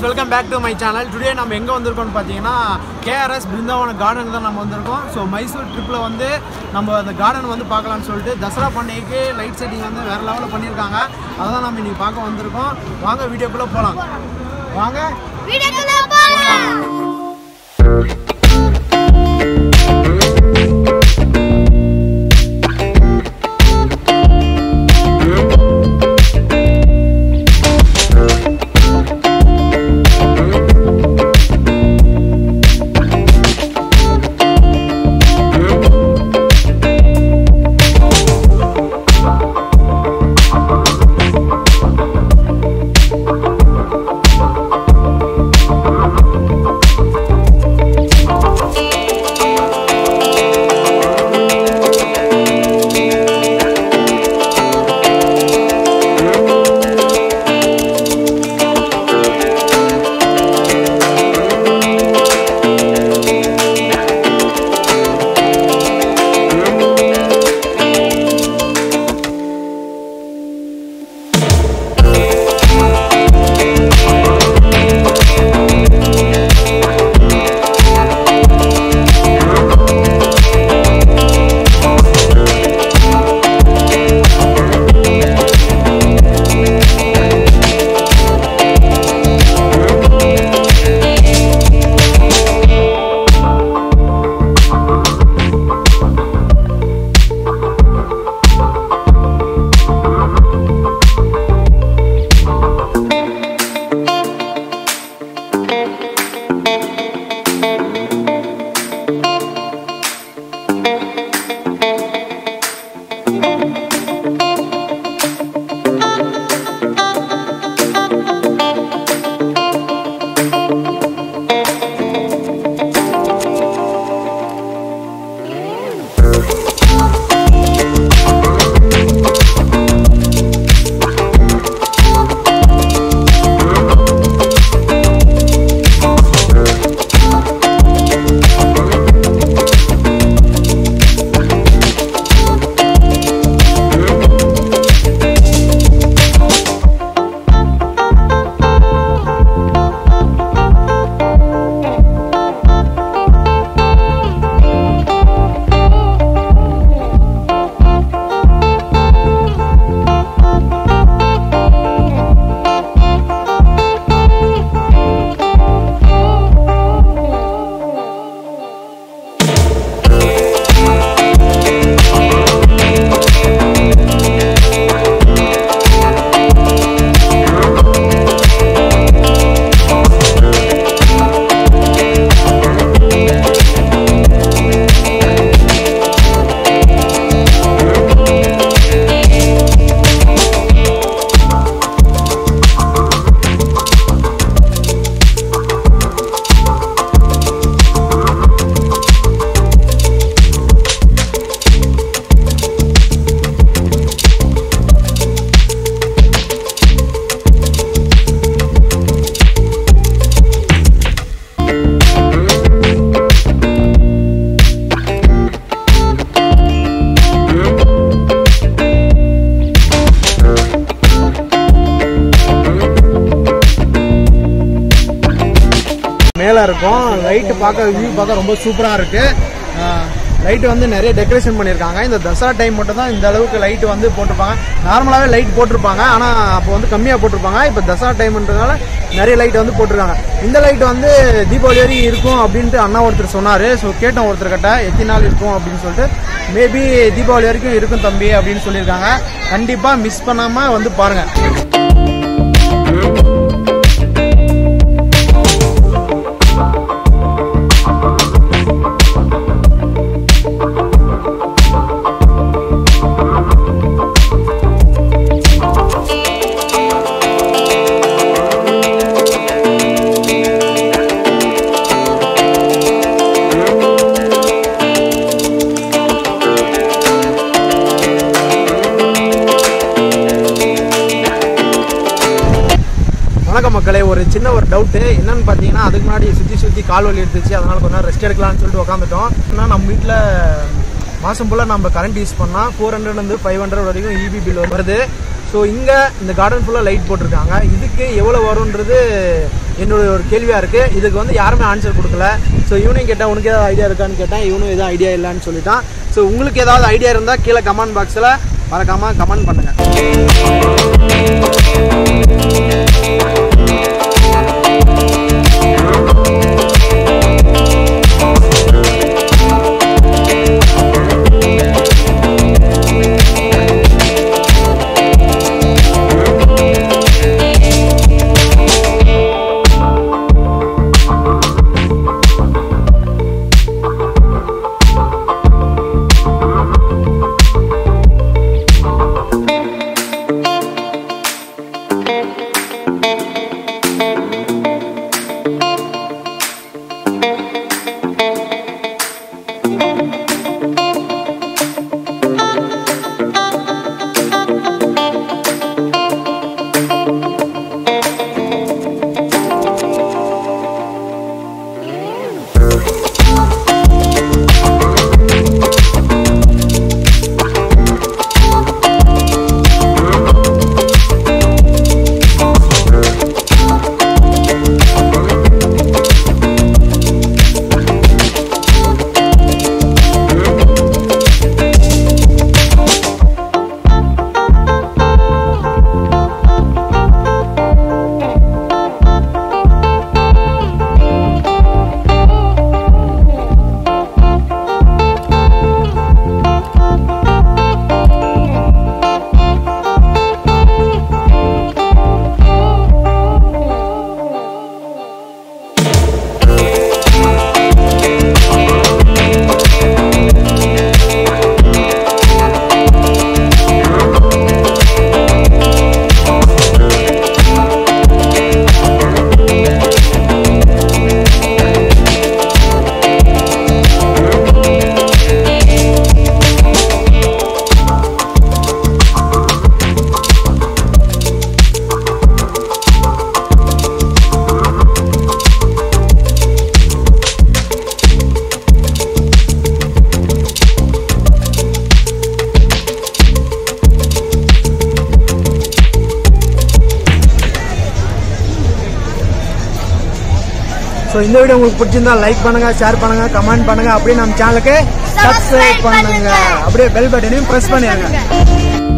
welcome back to my channel today நம்ம எங்கே வந்திருக்கோம்னு பார்த்தீங்கன்னா கேஆர்எஸ் பிருந்தாவன கார்டன் தான் நம்ம வந்திருக்கோம் ஸோ மைசூர் ட்ரிப்பில் வந்து நம்ம அந்த கார்டன் வந்து பார்க்கலாம்னு சொல்லிட்டு தசரா பண்டிகைக்கு லைட் செட்டிங் வந்து வேறு லெவலில் பண்ணியிருக்காங்க அதான் நம்ம இன்னைக்கு பார்க்க வந்திருக்கோம் வாங்க வீடியோக்குள்ளே போகலாம் வாங்க வீடியோக்குள்ள போலாம் மேலே இருக்கும் லைட்டு பார்க்க வியூ பார்க்க ரொம்ப சூப்பராக இருக்குது லைட்டு வந்து நிறைய டெக்கரேஷன் பண்ணியிருக்காங்க இந்த தசரா டைம் மட்டும் தான் இந்த அளவுக்கு லைட் வந்து போட்டிருப்பாங்க நார்மலாகவே லைட் போட்டிருப்பாங்க ஆனால் அப்போ வந்து கம்மியாக போட்டிருப்பாங்க இப்போ தசரா டைம்ன்றதுனால நிறைய லைட் வந்து போட்டிருக்காங்க இந்த லைட் வந்து தீபாவளி வரைக்கும் இருக்கும் அப்படின்ட்டு அண்ணா ஒருத்தர் சொன்னார் ஸோ கேட்டோம் ஒருத்தர்கிட்ட எத்தனை நாள் இருக்கும் அப்படின்னு சொல்லிட்டு மேபி தீபாவளி வரைக்கும் இருக்கும் தம்பி அப்படின்னு சொல்லியிருக்காங்க கண்டிப்பாக மிஸ் பண்ணாமல் வந்து பாருங்கள் வணக்கம் மக்களே ஒரு சின்ன ஒரு டவுட்டு என்னன்னு பார்த்தீங்கன்னா அதுக்கு முன்னாடி சுற்றி சுற்றி கால் வலி எடுத்துச்சு அதனால கொஞ்ச நேரம் ரெஸ்ட் எடுக்கலாம்னு சொல்லிட்டு உட்காந்துட்டோம் ஏன்னா நம்ம வீட்டில் மாதம் ஃபுல்லாக நம்ம கரண்ட் யூஸ் பண்ணால் ஃபோர் ஹண்ட்ரட்லேருந்து ஃபைவ் ஹண்ட்ரட் வரைக்கும் இபி பில் வருது ஸோ இங்கே இந்த கார்டன் ஃபுல்லாக லைட் போட்டிருக்காங்க இதுக்கு எவ்வளோ வரும்ன்றது என்னுடைய ஒரு கேள்வியாக இருக்குது இதுக்கு வந்து யாருமே ஆன்சர் கொடுக்கல ஸோ இவனையும் கேட்டேன் உனக்கு ஏதாவது ஐடியா இருக்கான்னு கேட்டேன் இவனும் எதுவும் ஐடியா இல்லைன்னு சொல்லிட்டான் ஸோ உங்களுக்கு ஏதாவது ஐடியா இருந்தால் கீழே கமெண்ட் பாக்ஸில் மறக்காமல் கமெண்ட் பண்ணுங்கள் ஸோ இந்த வீடியோ உங்களுக்கு பிடிச்சிருந்தா லைக் பண்ணுங்க ஷேர் பண்ணுங்க கமெண்ட் பண்ணுங்க அப்படியே நம்ம சேனலுக்கு சப்ஸ்கிரைப் பண்ணுங்க அப்படியே பெல் பட்டனையும் ப்ரெஸ் பண்ணிடுங்க